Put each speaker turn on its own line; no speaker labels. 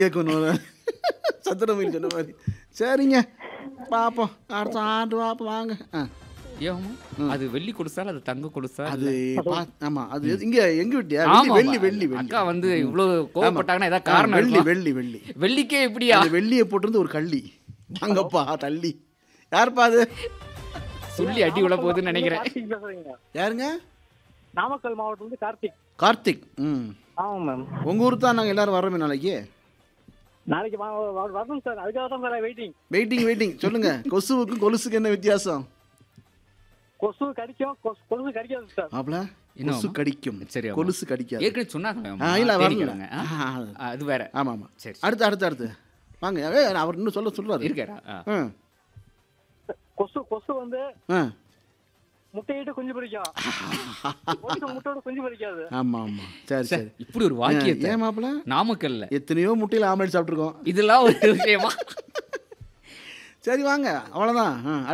கேட்கணும் சத்திரமயில் சொன்ன மாதிரி சரிங்க பார்ப்போம் அடுத்த ஆண்டு பார்ப்போம் வாங்க ஆ
ஏமா அது வெள்ளி கொடுத்தா அது தங்க கொடுத்தா
அது பா- ஆமா அது இங்க எங்க விட்டியா
ஆமா
வெள்ளி வெள்ளி வெள்ளி
அக்கா வந்து இவ்வளவு
ஆமா.
கோவப்பட்டாங்கன்னா ஏதாவது
ஆ,
காரணம்
வெள்ளி
இருக்கும்.
வெள்ளி வெள்ளி
வெள்ளிக்கே இப்படியா
அந்த வெள்ளியை போட்டிருந்து ஒரு கள்ளி வாங்கப்பா தள்ளி யாருப்பா அது
சொல்லி அடி விழ போகுதுன்னு நினைக்கிறேன்
கார்த்திக் பேசுறீங்க
யாருங்க
நாமக்கல் மாவட்டம் வந்து கார்த்திக்
கார்த்திக் ம்
ஆமா மேம்
உங்க ஊர் தான் நாங்க எல்லாரும் வரோமே நாளைக்கு
நாளைக்கு வா- வா- வரணும் சார் அதுக்காக தான் சார் வெயிட்டிங்
வெயிட்டிங் வெயிட்டிங் சொல்லுங்க கொசுவுக்கும் கொலுசுக்கு என்ன வித்தியாசம்
கொசு கடிக்கும் கொசு- கொசு கடிக்காது சார்
மாப்பிள
என்ன
கொசு
ஆமா?
கடிக்கும்
சரி, ஆமா.
கொலுசு கடிக்காது
ஏற்கனவே சொன்னாங்க
ஆ, இல்ல வரல
தேடிக்கிறாங்க. ஆ?
ஆ,
ஆ, அது வேற
ஆமா ஆமா
சரி
அடுத்து அடுத்து அடுத்து வாங்க ஏ, அவர் இன்னும் சொல்ல சொல்றாரு
இருக்காரா ஆ.
ஆ,
கொசு கொசு வந்து
ஆ.
முட்டையிட்டு குஞ்சு பொரிக்கும் கொசு முட்டையோட குஞ்சு பொரிக்காது
ஆமா ஆமா சரி சரி
இப்படி ஒரு வாக்கியத்தை
ஏன் மாப்பிள
நாமக்கல்ல
எத்தனையோ முட்டையில் ஆம்லேட் சாப்பிட்ருக்கோம்
இதெல்லாம் ஒரு விஷயமா
சரி வாங்க அவ்வளோதான் ஆ